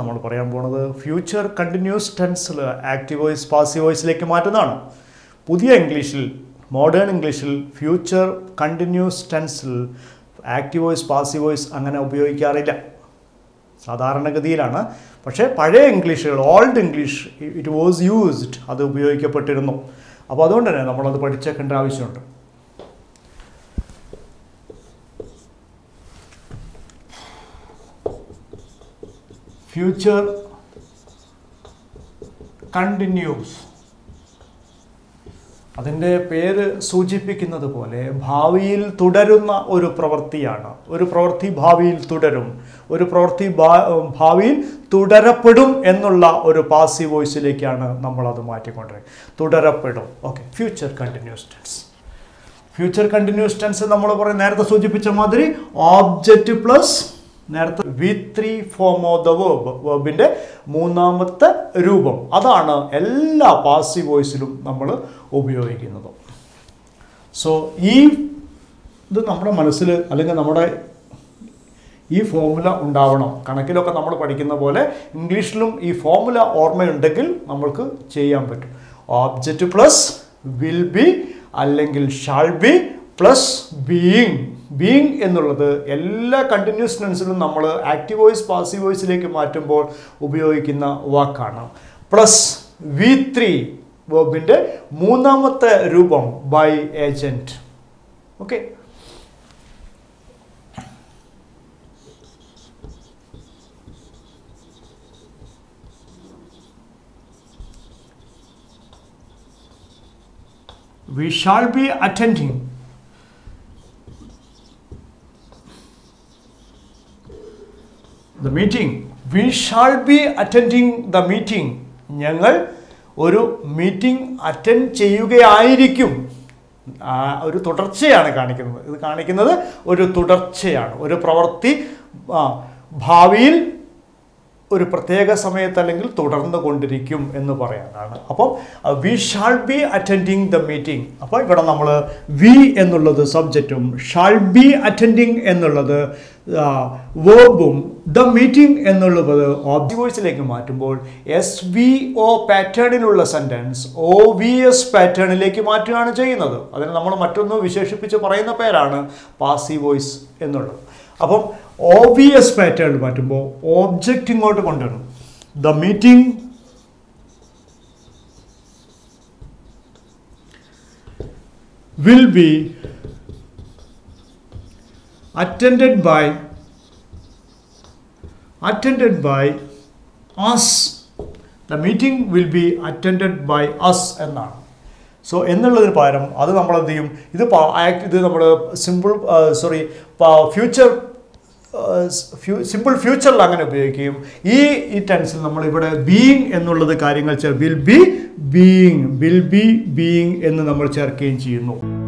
നമ്മൾ പറയാൻ പോണത് ഫ്യൂച്ചർ കണ്ടിന്യൂസ് ടെൻസിൽ ആക്റ്റീവ് വോയിസ് പാസീവ് വോയിസിലേക്ക് മാറ്റുന്നതാണ് പുതിയ ഇംഗ്ലീഷിൽ മോഡേൺ ഇംഗ്ലീഷിൽ ഫ്യൂച്ചർ കണ്ടിന്യൂസ് ടെൻസിൽ ആക്റ്റീവ് വോയിസ് പാസീവ് വോയിസ് അങ്ങനെ ഉപയോഗിക്കാറില്ല സാധാരണഗതിയിലാണ് പക്ഷേ പഴയ ഇംഗ്ലീഷുകൾ old English it was used അത് ഉപയോഗിക്കപ്പെട്ടിരുന്നു അപ്പോൾ അതുകൊണ്ട് തന്നെ നമ്മളത് പഠിച്ചേക്കേണ്ട ആവശ്യമുണ്ട് ഫ്യൂച്ചർ കണ്ടിന്യൂസ് അതിൻ്റെ പേര് സൂചിപ്പിക്കുന്നത് പോലെ ഭാവിയിൽ തുടരുന്ന ഒരു പ്രവൃത്തിയാണ് ഒരു പ്രവൃത്തി ഭാവിയിൽ തുടരും ഒരു പ്രവൃത്തി ഭാ- ഭാവിയിൽ തുടരപ്പെടും എന്നുള്ള ഒരു പാസീവ് വോയിസിലേക്കാണ് നമ്മളത് മാറ്റിക്കൊണ്ടിരിക്കുന്നത് തുടരപ്പെടും okay future continuous tense future continuous tense നമ്മൾ പറയും നേരത്തെ സൂചിപ്പിച്ച മാതിരി ഓബ്ജക്റ്റ് പ്ലസ് നേരത്തെ V three form of the verb വേർബിൻ്റെ മൂന്നാമത്തെ രൂപം അതാണ് എല്ലാ പാസീവ് വോയിസിലും നമ്മൾ ഉപയോഗിക്കുന്നത് സോ ഈ ഇത് നമ്മുടെ മനസ്സിൽ അല്ലെങ്കിൽ നമ്മുടെ ഈ ഫോമുല ഉണ്ടാവണം കണക്കിലൊക്കെ നമ്മൾ പഠിക്കുന്ന പോലെ ഇംഗ്ലീഷിലും ഈ ഫോമുല ഓർമ്മയുണ്ടെങ്കിൽ നമ്മൾക്ക് ചെയ്യാൻ പറ്റും ഓബ്ജക്റ്റ് പ്ലസ് വിൽ ബി അല്ലെങ്കിൽ shall be plus being being എന്നുള്ളത് എല്ലാ കണ്ടിന്യൂസ് ടെൻസിലും നമ്മൾ ആക്റ്റീവ് വോയിസ് പാസീവ് വോയിസിലേക്ക് മാറ്റുമ്പോൾ ഉപയോഗിക്കുന്ന വാക്കാണ് പ്ലസ് വി ത്രീ വേർബിൻ്റെ മൂന്നാമത്തെ രൂപം by agent okay we shall be attending the meeting we shall be attending the meeting ഞങ്ങൾ ഒരു മീറ്റിംഗ് അറ്റൻഡ് ചെയ്യുകയായിരിക്കും ആ, ഒരു തുടർച്ചയാണ് കാണിക്കുന്നത് ഇത് കാണിക്കുന്നത് ഒരു തുടർച്ചയാണ് ഒരു പ്രവൃത്തി ആ, ഭാവിയിൽ ഒരു പ്രത്യേക സമയത്ത് അല്ലെങ്കിൽ തുടർന്ന് കൊണ്ടിരിക്കും എന്ന് പറയാനാണ് അപ്പം we shall be attending the meeting അപ്പോൾ ഇവിടെ നമ്മൾ വി എന്നുള്ളത് സബ്ജക്റ്റും ഷാൾ ബി അറ്റൻഡിങ് എന്നുള്ളത് വേർബും ദ മീറ്റിംഗ് എന്നുള്ളത് ഓബ്ജക്റ്റീവേഴ്സിലേക്ക് മാറ്റുമ്പോൾ എസ് വി ഒ പാറ്റേണിലുള്ള സെൻറ്റൻസ് ഒ വി എസ് പാറ്റേണിലേക്ക് മാറ്റുകയാണ് ചെയ്യുന്നത് അതിന് നമ്മൾ മറ്റൊന്ന് വിശേഷിപ്പിച്ച് പറയുന്ന പേരാണ് പാസീവ് വോയിസ് എന്നുള്ളത് അപ്പം ഒ വി എസ് പാറ്റേൺ മാറ്റുമ്പോൾ ഓബ്ജക്റ്റ് ഇങ്ങോട്ട് കൊണ്ടുവരണം the meeting will be attended by attended by us the meeting will be attended by us എന്നാണ് സോ എന്നുള്ളതിന് പകരം അത് നമ്മൾ എന്ത് ചെയ്യും ഇത് പ- ആക്ട് ഇത് നമ്മൾ സിമ്പിൾ സോറി ഫ്യൂച്ചർ സിമ്പിൾ ഫ്യൂച്ചറിൽ അങ്ങനെ ഉപയോഗിക്കുകയും ഈ ഈ ടെൻസിൽ നമ്മൾ ഇവിടെ ബീയിങ് എന്നുള്ളത് കാര്യങ്ങൾ ചേർ will be being will be being എന്ന് നമ്മൾ ചേർക്കുകയും ചെയ്യുന്നു